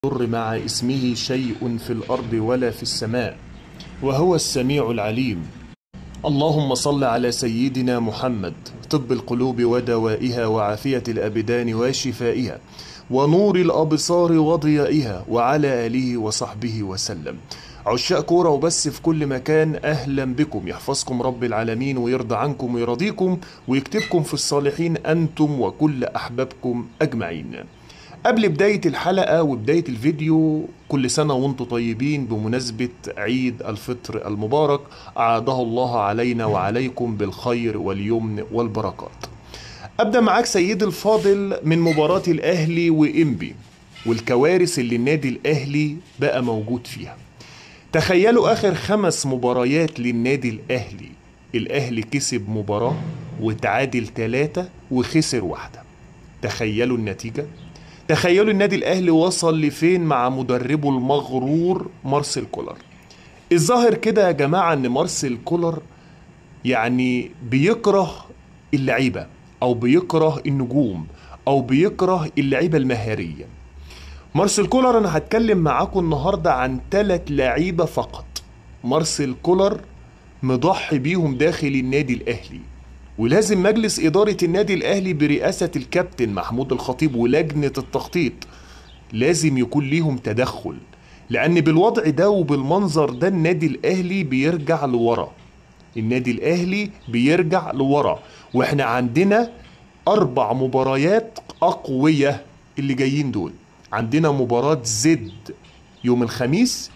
يضر مع اسمه شيء في الأرض ولا في السماء وهو السميع العليم اللهم صل على سيدنا محمد طب القلوب ودوائها وعافية الأبدان وشفائها ونور الأبصار وضيائها وعلى آله وصحبه وسلم عشاق كورة وبس في كل مكان أهلا بكم يحفظكم رب العالمين ويرضى عنكم ويرضيكم ويكتبكم في الصالحين أنتم وكل أحبابكم أجمعين قبل بداية الحلقة وبداية الفيديو كل سنة وانتم طيبين بمناسبة عيد الفطر المبارك أعاده الله علينا وعليكم بالخير واليمن والبركات أبدأ معاك سيدي الفاضل من مباراة الأهلي وإنبي والكوارث اللي النادي الأهلي بقى موجود فيها تخيلوا آخر خمس مباريات للنادي الأهلي الأهلي كسب مباراة وتعادل ثلاثة وخسر واحدة تخيلوا النتيجة تخيلوا النادي الأهلي وصل لفين مع مدربه المغرور مارسيل كولر الظاهر كده يا جماعة ان مارسيل كولر يعني بيكره اللعيبة او بيكره النجوم او بيكره اللعيبة المهارية مارسيل كولر انا هتكلم معاكم النهاردة عن ثلاث لعيبة فقط مارسيل كولر مضحي بيهم داخل النادي الاهلي ولازم مجلس إدارة النادي الأهلي برئاسة الكابتن محمود الخطيب ولجنة التخطيط لازم يكون ليهم تدخل لأن بالوضع ده وبالمنظر ده النادي الأهلي بيرجع لورا النادي الأهلي بيرجع لورا وإحنا عندنا أربع مباريات أقوية اللي جايين دول عندنا مباراة زد يوم الخميس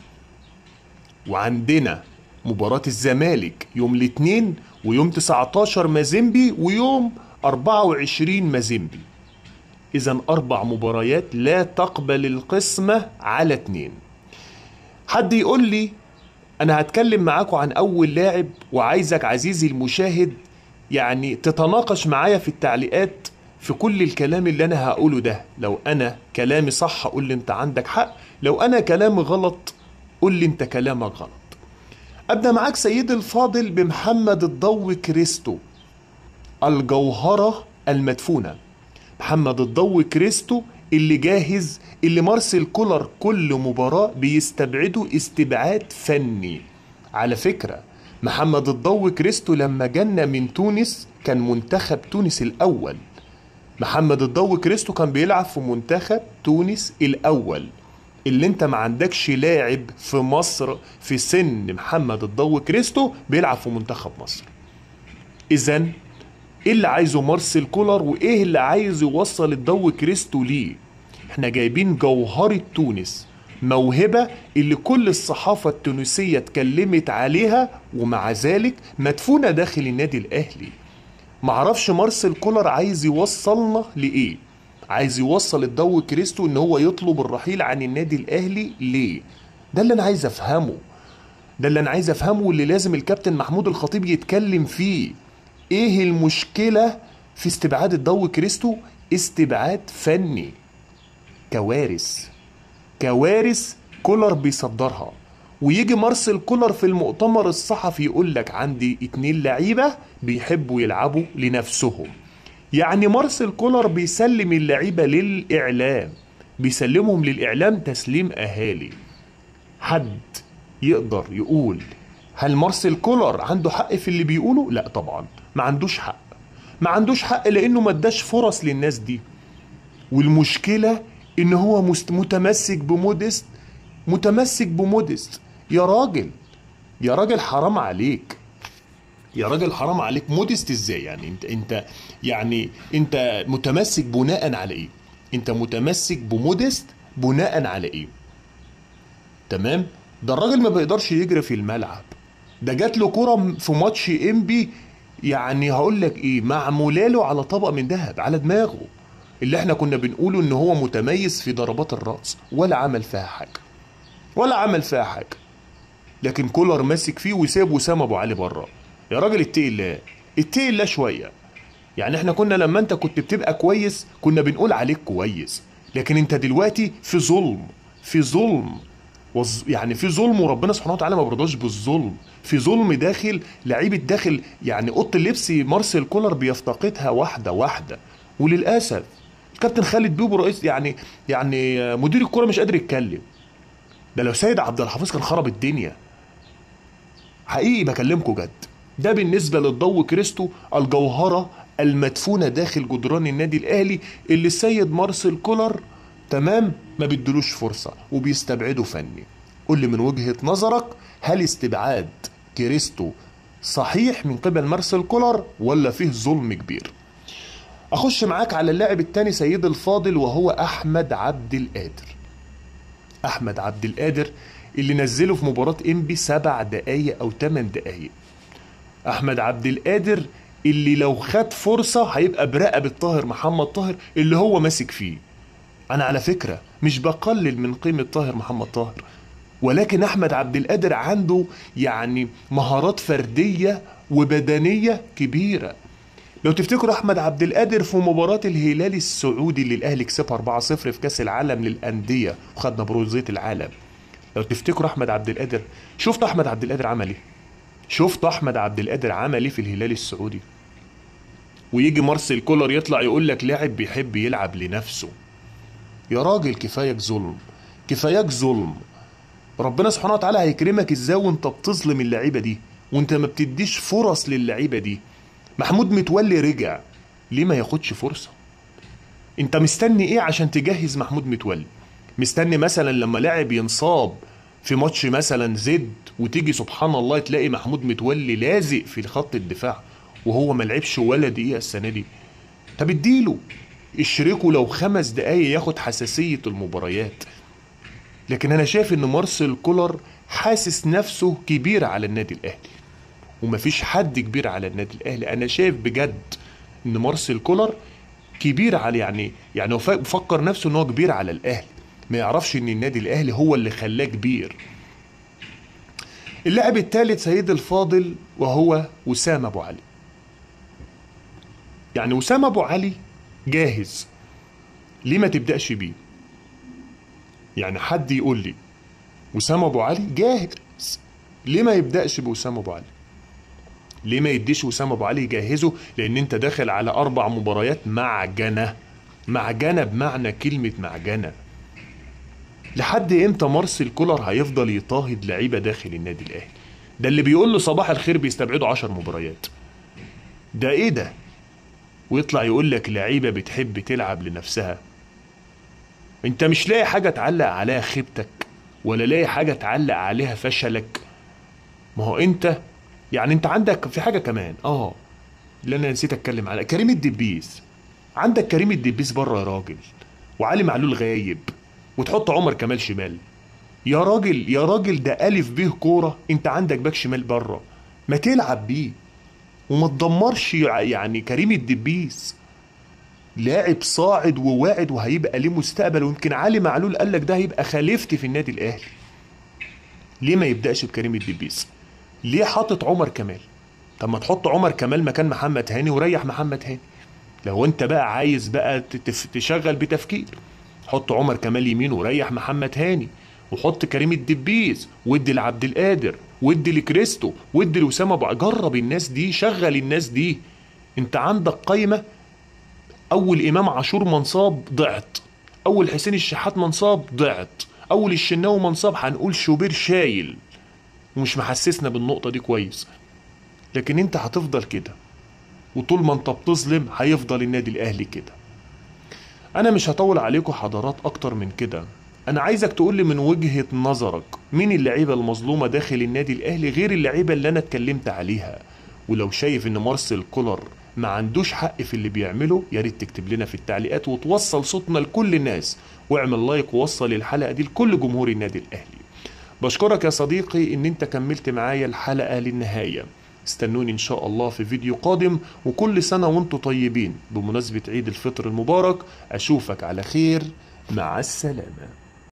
وعندنا مباراة الزمالك يوم الاثنين ويوم 19 مازيمبي ويوم 24 مازيمبي إذا أربع مباريات لا تقبل القسمة على اتنين حد يقول لي أنا هتكلم معاكم عن أول لاعب وعايزك عزيزي المشاهد يعني تتناقش معايا في التعليقات في كل الكلام اللي أنا هقوله ده لو أنا كلامي صح قول لي أنت عندك حق لو أنا كلامي غلط قول لي أنت كلامك غلط أبدأ معاك سيدي الفاضل بمحمد الضو كريستو الجوهرة المدفونة محمد الضو كريستو اللي جاهز اللي مارسيل كولر كل مباراة بيستبعده استبعاد فني على فكرة محمد الضو كريستو لما جانا من تونس كان منتخب تونس الأول محمد الضو كريستو كان بيلعب في منتخب تونس الأول اللي انت ما عندكش لاعب في مصر في سن محمد الضو كريستو بيلعب في منتخب مصر اذا ايه اللي عايزه مارسيل كولر وايه اللي عايز يوصل الضو كريستو ليه احنا جايبين جوهرة تونس موهبة اللي كل الصحافة التونسية اتكلمت عليها ومع ذلك مدفونة داخل النادي الاهلي معرفش مارسيل كولر عايز يوصلنا لايه عايز يوصل الضو كريستو ان هو يطلب الرحيل عن النادي الاهلي ليه ده اللي انا عايز افهمه ده اللي انا عايز افهمه واللي لازم الكابتن محمود الخطيب يتكلم فيه ايه المشكله في استبعاد الضو كريستو استبعاد فني كوارث كوارث كولر بيصدرها ويجي مارسيل كولر في المؤتمر الصحفي يقول لك عندي اتنين لعيبه بيحبوا يلعبوا لنفسهم يعني مارسيل كولر بيسلم اللعيبه للاعلام بيسلمهم للاعلام تسليم اهالي حد يقدر يقول هل مارسيل كولر عنده حق في اللي بيقوله لا طبعا ما عندوش حق ما عندوش حق لانه ما اداش فرص للناس دي والمشكله ان هو متمسك بمودست متمسك بمودست يا راجل يا راجل حرام عليك يا راجل حرام عليك مودست ازاي يعني انت انت يعني انت متمسك بناء على ايه انت متمسك بمودست بناء على ايه تمام ده الراجل ما بيقدرش يجري في الملعب ده جات له كرة في ماتش انبي يعني هقول لك ايه معموله له على طبق من ذهب على دماغه اللي احنا كنا بنقوله ان هو متميز في ضربات الراس ولا عمل فيها حاجه ولا عمل فيها حاجه لكن كولر ماسك فيه وساب وسام ابو علي بره يا راجل اتقي الله اتقي الله شويه يعني احنا كنا لما انت كنت بتبقى كويس كنا بنقول عليك كويس لكن انت دلوقتي في ظلم في ظلم يعني في ظلم وربنا سبحانه وتعالى ما برضاش بالظلم في ظلم داخل لعيبه داخل يعني اوضه اللبس مارسيل كولر بيفتقدها واحده واحده وللاسف كابتن خالد بيبو رئيس يعني يعني مدير الكوره مش قادر يتكلم ده لو سيد عبد الحفيظ كان خرب الدنيا حقيقي بكلمكم جد ده بالنسبه للضو كريستو الجوهره المدفونه داخل جدران النادي الاهلي اللي السيد مارسيل كولر تمام ما بيدلوش فرصه وبيستبعده فني قول لي من وجهه نظرك هل استبعاد كريستو صحيح من قبل مارسيل كولر ولا فيه ظلم كبير اخش معاك على اللاعب التاني سيد الفاضل وهو احمد عبد القادر احمد عبد القادر اللي نزله في مباراة انبي سبع دقايق او ثمان دقايق احمد عبد القادر اللي لو خد فرصة هيبقى برقبة طاهر محمد طاهر اللي هو ماسك فيه انا على فكرة مش بقلل من قيمة طاهر محمد طاهر ولكن احمد عبد القادر عنده يعني مهارات فردية وبدنية كبيرة لو تفتكروا احمد عبد القادر في مباراة الهلال السعودي اللي الاهلي كسبها 4-0 في كاس العالم للاندية وخدنا بروزية العالم لو تفتكروا احمد عبد القادر شفت احمد عبد القادر عمل ايه شفت احمد عبد القادر عمل ايه في الهلال السعودي ويجي مارسيل كولر يطلع يقول لك لاعب بيحب يلعب لنفسه يا راجل كفايك ظلم كفاياك ظلم ربنا سبحانه وتعالى هيكرمك ازاي وانت بتظلم اللعيبه دي وانت ما بتديش فرص للعيبه دي محمود متولي رجع ليه ما ياخدش فرصه انت مستني ايه عشان تجهز محمود متولي مستني مثلا لما لاعب ينصاب في ماتش مثلا زد وتيجي سبحان الله تلاقي محمود متولي لازق في خط الدفاع وهو ما لعبش ولا دقيقه السنه دي طب اديله اشركه لو خمس دقايق ياخد حساسيه المباريات لكن انا شايف ان مارسيل كولر حاسس نفسه كبير على النادي الاهلي ومفيش حد كبير على النادي الاهلي انا شايف بجد ان مارسيل كولر كبير على يعني يعني هو فا- مفكر نفسه ان هو كبير على الاهلي ما يعرفش ان النادي الاهلي هو اللي خلاه كبير اللاعب الثالث سيد الفاضل وهو وسام ابو علي يعني وسام ابو علي جاهز ليه ما تبداش بيه يعني حد يقول لي وسام ابو علي جاهز ليه ما يبداش بوسام ابو علي ليه ما يديش وسام ابو علي يجهزه لان انت داخل على اربع مباريات معجنه معجنه بمعنى كلمه معجنه لحد امتى مارسيل كولر هيفضل يطاهد لعيبه داخل النادي الاهلي ده اللي بيقول له صباح الخير بيستبعدوا 10 مباريات ده ايه ده ويطلع يقول لك لعيبه بتحب تلعب لنفسها انت مش لاقي حاجه تعلق عليها خيبتك ولا لاقي حاجه تعلق عليها فشلك ما هو انت يعني انت عندك في حاجه كمان اه اللي انا نسيت اتكلم عليها كريم الدبيس عندك كريم الدبيس بره يا راجل وعلي معلول غايب وتحط عمر كمال شمال يا راجل يا راجل ده الف به كوره انت عندك باك شمال بره ما تلعب بيه وما تدمرش يعني كريم الدبيس لاعب صاعد وواعد وهيبقى ليه مستقبل ويمكن علي معلول قال لك ده هيبقى خليفتي في النادي الاهلي ليه ما يبداش بكريم الدبيس ليه حاطط عمر كمال طب ما تحط عمر كمال مكان محمد هاني وريح محمد هاني لو انت بقى عايز بقى تتف- تشغل بتفكير حط عمر كمال يمين وريح محمد هاني وحط كريم الدبيس وادي لعبد القادر وادي لكريستو وادي لاسامه ابو جرب الناس دي شغل الناس دي انت عندك قايمه اول امام عاشور منصاب ضعت اول حسين الشحات منصاب ضعت اول الشناوي منصاب هنقول شوبير شايل ومش محسسنا بالنقطه دي كويس لكن انت هتفضل كده وطول ما انت بتظلم هيفضل النادي الاهلي كده انا مش هطول عليكم حضارات اكتر من كده انا عايزك تقول لي من وجهة نظرك مين اللعيبة المظلومة داخل النادي الاهلي غير اللعيبة اللي انا اتكلمت عليها ولو شايف ان مارسيل كولر ما عندوش حق في اللي بيعمله يا ريت تكتب لنا في التعليقات وتوصل صوتنا لكل الناس واعمل لايك ووصل الحلقة دي لكل جمهور النادي الاهلي بشكرك يا صديقي ان انت كملت معايا الحلقة للنهاية استنوني ان شاء الله في فيديو قادم وكل سنة وانتم طيبين بمناسبة عيد الفطر المبارك اشوفك على خير مع السلامة